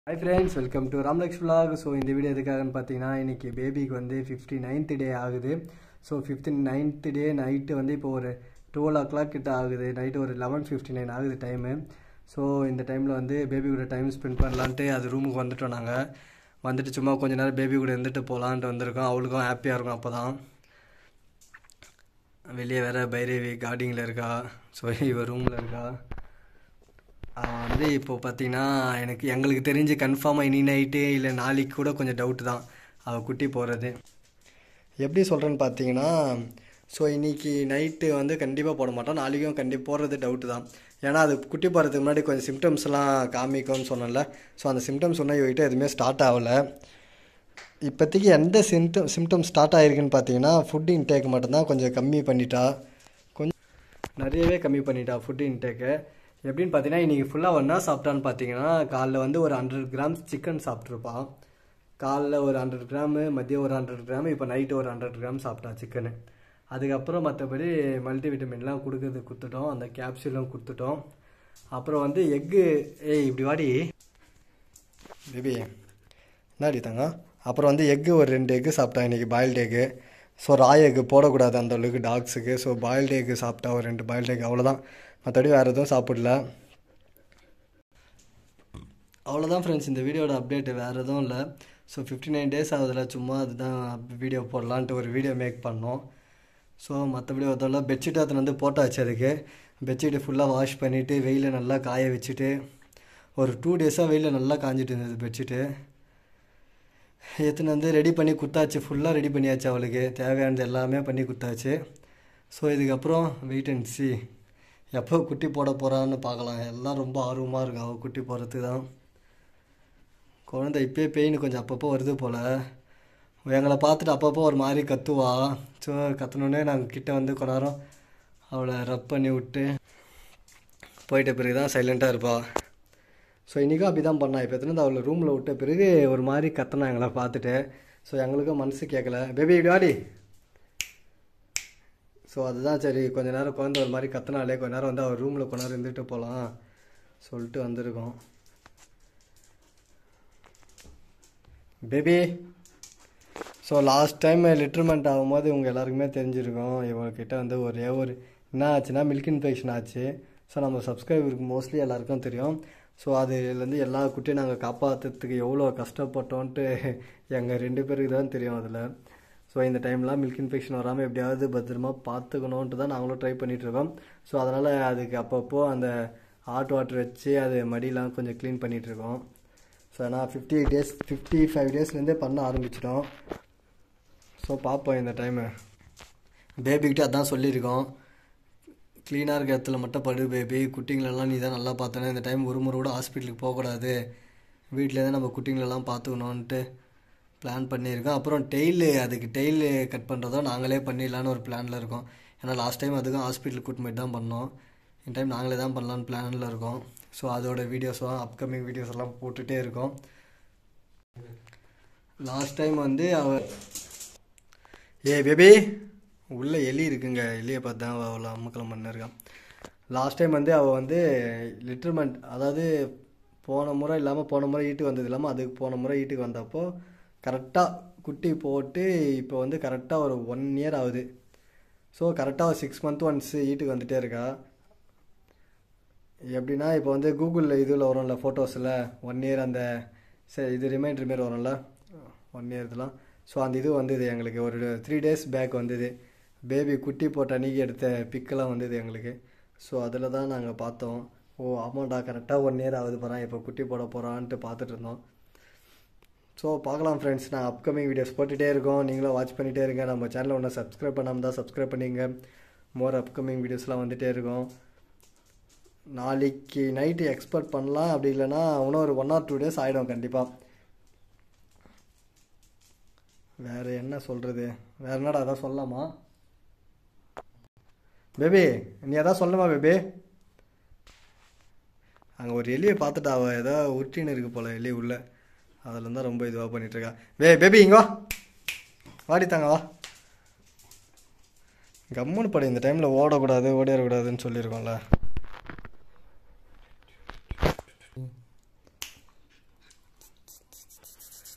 high friends welcome to Ramlaksh vlog so இந்த video எதுக்காகன்னு பார்த்தீங்கன்னா இன்றைக்கி பேபிக்கு வந்து ஃபிஃப்டி நைன்த் டே ஆகுது so fifty ninth day night வந்து இப்போ ஒரு டுவெல் ஓ கிளாக் கிட்ட ஆகுது நைட்டு ஒரு லெவன் ஃபிஃப்டி நைன் ஆகுது டைமு ஸோ இந்த டைமில் வந்து பேபி கூட டைம் ஸ்பெண்ட் பண்ணலான்ட்டு அது ரூமுக்கு வந்துட்டோம் நாங்கள் வந்துட்டு சும்மா கொஞ்ச நேரம் பேபி கூட இருந்துட்டு போகலான்ட்டு வந்திருக்கோம் அவளுக்கும் ஹாப்பியாக இருக்கும் அப்போ தான் வெளியே வேற பைரவி கார்டிங்கில் இருக்கா ஸோ இவ ரூமில் இருக்கா அவன் வந்து இப்போ பார்த்தீங்கன்னா எனக்கு எங்களுக்கு தெரிஞ்சு கன்ஃபார்மாக இனி நைட்டு இல்லை நாளைக்கு கூட கொஞ்சம் டவுட் தான் அவள் குட்டி போகிறது எப்படி சொல்கிறேன்னு பார்த்தீங்கன்னா ஸோ இன்றைக்கி நைட்டு வந்து கண்டிப்பாக போட மாட்டோம் நாளைக்கும் கண்டிப்பாக போடுறது டவுட்டு தான் ஏன்னா அது குட்டி போகிறதுக்கு முன்னாடி கொஞ்சம் சிம்டம்ஸ்லாம் காமிக்கும்னு சொன்னேன்ல ஸோ அந்த சிம்டம்ஸ் ஒன்றும் இவகிட்ட எதுவுமே ஸ்டார்ட் ஆகலை இப்போதைக்கு எந்த சிம்டம் சிம்டம் ஸ்டார்ட் ஆகிருக்குன்னு பார்த்தீங்கன்னா ஃபுட் இன்டேக் மட்டும்தான் கொஞ்சம் கம்மி பண்ணிட்டா கொஞ்சம் நிறையவே கம்மி பண்ணிட்டா ஃபுட் இன்டேக்கு எப்படின்னு பார்த்தீங்கன்னா இன்றைக்கி ஃபுல்லாக ஒன்றா சாப்பிட்டான்னு பார்த்தீங்கன்னா காலைல வந்து ஒரு ஹண்ட்ரட் கிராம்ஸ் சிக்கன் சாப்பிட்ருப்பான் காலைல ஒரு ஹண்ட்ரட் கிராமு மதியம் ஒரு ஹண்ட்ரட் கிராம் இப்போ நைட்டு ஒரு ஹண்ட்ரட் கிராம் சாப்பிட்டா சிக்கனு அதுக்கப்புறம் மற்றபடி மல்டிவிட்டமின்லாம் கொடுக்கறது கொடுத்துட்டோம் அந்த கேப்சூலும் கொடுத்துட்டோம் அப்புறம் வந்து எக்கு ஏய் இப்படி வாடி பேபி என்னடி தாங்க அப்புறம் வந்து எக்கு ஒரு ரெண்டு எக்கு சாப்பிட்டா இன்றைக்கி boiled egg so raw egg போடக்கூடாது அந்த அளவுக்கு டாக்ஸுக்கு ஸோ பாயில்டு எக்கு சாப்பிட்டா ஒரு ரெண்டு பாயில்டு எக் அவ்வளோதான் மற்றபடி வேறு எதுவும் சாப்பிடல அவ்வளோதான் ஃப்ரெண்ட்ஸ் இந்த வீடியோட அப்டேட்டு வேறு எதுவும் இல்லை ஸோ ஃபிஃப்டி நைன் டேஸ் ஆகுதுல சும்மா அதுதான் வீடியோ போடலான்ட்டு ஒரு வீடியோ மேக் பண்ணோம் ஸோ மற்றபடி அதெல்லாம் பெட்ஷீட் அதில் வந்து போட்டாச்சு அதுக்கு பெட்ஷீட்டு ஃபுல்லாக வாஷ் பண்ணிவிட்டு வெயிலில் நல்லா காய வச்சுட்டு ஒரு டூ டேஸாக வெயிலில் நல்லா காஞ்சிட்டு இருந்தது பெட்ஷீட்டு எடுத்துன்னு வந்து ரெடி பண்ணி குத்தாச்சு ஃபுல்லாக ரெடி பண்ணியாச்சு அவளுக்கு தேவையானது எல்லாமே பண்ணி குத்தாச்சு ஸோ இதுக்கப்புறம் வெயிட் அண்ட் சி எப்போ குட்டி போட போகிறான்னு பார்க்கலாம் எல்லாம் ரொம்ப ஆர்வமாக இருக்கு அவள் குட்டி போகிறதுக்கு தான் குழந்தை இப்போயே பெயின் கொஞ்சம் அப்பப்போ வருது போல் எங்களை பார்த்துட்டு அப்பப்போ ஒரு மாதிரி கத்துவா ஸோ கத்துனோடனே நாங்கள் கிட்ட வந்து கொஞ்ச நேரம் அவளை ரப் பண்ணி விட்டு போயிட்ட பிறகு தான் சைலண்ட்டாக இருப்பாள் ஸோ இன்றைக்கும் அப்படி தான் பண்ணா இப்போ எத்தனை அவளை ரூமில் விட்ட பிறகு ஒரு மாதிரி கத்தனா எங்களை பார்த்துட்டு ஸோ எங்களுக்கும் மனசு கேட்கல பேபி இப்படி வாடி ஸோ அதுதான் சரி கொஞ்ச நேரம் குழந்தை ஒரு மாதிரி கத்தினாலே கொஞ்ச நேரம் வந்து அவர் ரூமில் கொஞ்ச நேரம் இருந்துட்டு போகலாம் சொல்லிட்டு வந்திருக்கோம் பேபி ஸோ லாஸ்ட் டைம் லிட்ரமெண்ட் ஆகும்போது உங்கள் எல்லாருக்குமே தெரிஞ்சிருக்கும் இவங்கக்கிட்ட வந்து ஒரே ஒரு என்ன ஆச்சுன்னா மில்க் இன்ஃபெக்ஷன் ஆச்சு ஸோ நம்ம சப்ஸ்கிரைபருக்கு மோஸ்ட்லி எல்லாருக்கும் தெரியும் ஸோ அதுலேருந்து எல்லா குட்டியும் நாங்கள் காப்பாற்றுறதுக்கு எவ்வளோ கஷ்டப்பட்டோன்ட்டு எங்கள் ரெண்டு பேருக்கு தான் தெரியும் அதில் ஸோ இந்த டைம்லாம் மில்க் இன்ஃபெக்ஷன் வராமல் எப்படியாவது பத்திரமா பார்த்துக்கணுன்ட்டு தான் நாங்களும் ட்ரை பண்ணிகிட்ருக்கோம் ஸோ அதனால் அதுக்கு அப்பப்போ அந்த ஹாட் வாட்டர் வச்சு அது மடியெலாம் கொஞ்சம் க்ளீன் பண்ணிகிட்ருக்கோம் ஸோ நான் ஃபிஃப்டி டேஸ் ஃபிஃப்டி ஃபைவ் டேஸ்லேருந்தே பண்ண ஆரம்பிச்சிட்டோம் ஸோ பார்ப்போம் இந்த டைமு பேபிக்கிட்ட அதான் சொல்லியிருக்கோம் க்ளீனாக இருக்க இடத்துல மட்டும் படு பேபி குட்டிங்களெல்லாம் நீ தான் நல்லா பார்த்தோன்னா இந்த டைம் ஒரு முறை கூட ஹாஸ்பிட்டலுக்கு போகக்கூடாது வீட்டிலேருந்து நம்ம குட்டிங்களெல்லாம் பார்த்துக்கணுன்ட்டு பிளான் பண்ணியிருக்கோம் அப்புறம் டெய்லு அதுக்கு டெய்லு கட் பண்ணுறதோ நாங்களே பண்ணிடலான்னு ஒரு பிளானில் இருக்கோம் ஏன்னா லாஸ்ட் டைம் அதுக்கும் ஹாஸ்பிட்டலுக்கு கூட்டு போயிட்டு தான் பண்ணோம் இந்த டைம் நாங்களே தான் பண்ணலான்னு பிளானில் இருக்கோம் ஸோ அதோட வீடியோஸும் அப்கமிங் வீடியோஸ் எல்லாம் போட்டுகிட்டே இருக்கோம் லாஸ்ட் டைம் வந்து அவ ஏ பேபி உள்ளே எலி இருக்குங்க எலியை பார்த்து தான் அவளை அம்மக்கலம் பண்ணிருக்கான் லாஸ்ட் டைம் வந்து அவள் வந்து லிட்டர்மெண்ட் அதாவது போன முறை இல்லாமல் போன முறை ஈட்டுக்கு வந்தது இல்லாமல் அதுக்கு போன முறை ஈட்டுக்கு வந்தப்போ கரெக்டாக குட்டி போட்டு இப்போ வந்து கரெக்டாக ஒரு ஒன் இயர் ஆகுது ஸோ கரெக்டாக ஒரு சிக்ஸ் மந்த் ஒன்ஸ் ஈட்டுக்கு வந்துகிட்டே இருக்கா எப்படின்னா இப்போ வந்து கூகுளில் இதில் வரும்ல ஃபோட்டோஸில் ஒன் இயர் அந்த சரி இது ரிமைண்டர் மாரி வரும்ல ஒன் இயர் இதெல்லாம் ஸோ அந்த இது வந்தது எங்களுக்கு ஒரு த்ரீ டேஸ் பேக் வந்தது பேபி குட்டி போட்ட அன்றைக்கி எடுத்த பிக்கெல்லாம் வந்தது எங்களுக்கு ஸோ அதில் தான் நாங்கள் பார்த்தோம் ஓ ஆமாண்டா கரெக்டாக ஒன் இயர் ஆகுது போகிறான் இப்போ குட்டி போட போகிறான்ட்டு பார்த்துட்டு இருந்தோம் ஸோ பார்க்கலாம் ஃப்ரெண்ட்ஸ் நான் அப்கமிங் வீடியோஸ் போட்டுகிட்டே இருக்கோம் நீங்களும் வாட்ச் பண்ணிகிட்டே இருங்க நம்ம சேனலை ஒன்று சப்ஸ்கிரைப் பண்ணாமல் தான் சப்ஸ்கிரைப் பண்ணிங்க மோர் அப்கமிங் வீடியோஸ்லாம் வந்துகிட்டே இருக்கும் நாளைக்கு நைட்டு எக்ஸ்பெக்ட் பண்ணலாம் அப்படி இல்லைன்னா இன்னும் ஒரு ஒன் ஆர் டூ டேஸ் ஆகிடும் கண்டிப்பாக வேறு என்ன சொல்கிறது வேறு என்னடா அதான் சொல்லலாமா பேபி நீ எதாவது சொல்லணுமா பேபி அங்கே ஒரு எலியை பார்த்துட்டா அவள் ஏதோ உருட்டின்னு இருக்கு போல் எலி உள்ள அதில் தான் ரொம்ப இதுவாக பண்ணிகிட்ருக்கா வே பேபி இங்கே வா வாடி தாங்க வா கம்முன்னு படி இந்த டைமில் ஓடக்கூடாது ஓடிடக்கூடாதுன்னு சொல்லியிருக்கோம்ல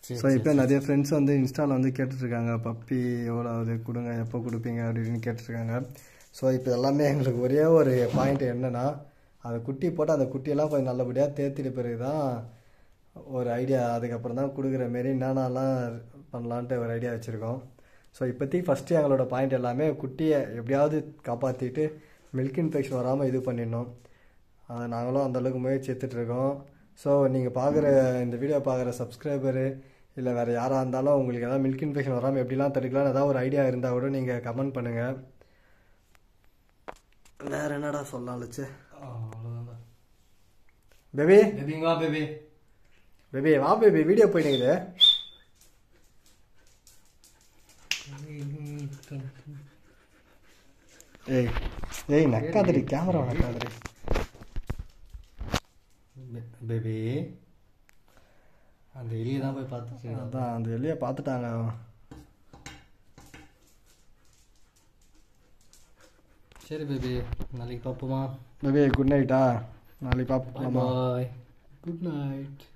சரி, ஸோ இப்போ நிறைய ஃப்ரெண்ட்ஸ் வந்து இன்ஸ்டாவில் வந்து கேட்டுட்ருக்காங்க பப்பி எவ்வளோ ஆகுது கொடுங்க எப்போ கொடுப்பீங்க அப்படின்னு கேட்டுட்ருக்காங்க ஸோ இப்போ எல்லாமே எங்களுக்கு ஒரே ஒரு பாயிண்ட் என்னென்னா அந்த குட்டி போட்டு அந்த குட்டியெல்லாம் கொஞ்சம் நல்லபடியாக தேர்த்திட்டு பிறகு தான் ஒரு ஐடியா அதுக்கப்புறம் தான் கொடுக்குற மாரி என்னென்னலாம் பண்ணலான்ட்டு ஒரு ஐடியா வச்சுருக்கோம் ஸோ இப்போதைக்கு ஃபஸ்ட்டு எங்களோட பாயிண்ட் எல்லாமே குட்டியை எப்படியாவது காப்பாற்றிட்டு மில்க் இன்ஃபெக்ஷன் வராமல் இது பண்ணிடணும் அதை நாங்களும் அந்தளவுக்கு முயற்சி எடுத்துட்டு இருக்கோம் ஸோ நீங்கள் பார்க்குற இந்த வீடியோ பார்க்குற சப்ஸ்கிரைபரு இல்லை வேறு யாராக இருந்தாலும் உங்களுக்கு ஏதாவது மில்க் இன்ஃபெக்ஷன் வராமல் எப்படிலாம் தடுக்கலாம் ஏதாவது ஒரு ஐடியா இருந்தால் கூட நீங்கள் கமெண்ட் பண்ணுங்கள் வேறு என்னடா சொல்லலாம் லட்சு அவ்வளோதான் பேபி பேபிங்க வா பேபி பேபி வா பேபி வீடியோ போயிடுங்குது ஏய் ஏய் நக்காதடி கேமரா நக்காதடி பேபி அந்த எலியை தான் போய் பார்த்துச்சு அதான் அந்த வெளியே பார்த்துட்டாங்க சரி பேபி நாளைக்கு பார்ப்போமா பேபி குட் நைட்டா நாளைக்கு பார்ப்போமா பாய் குட் நைட்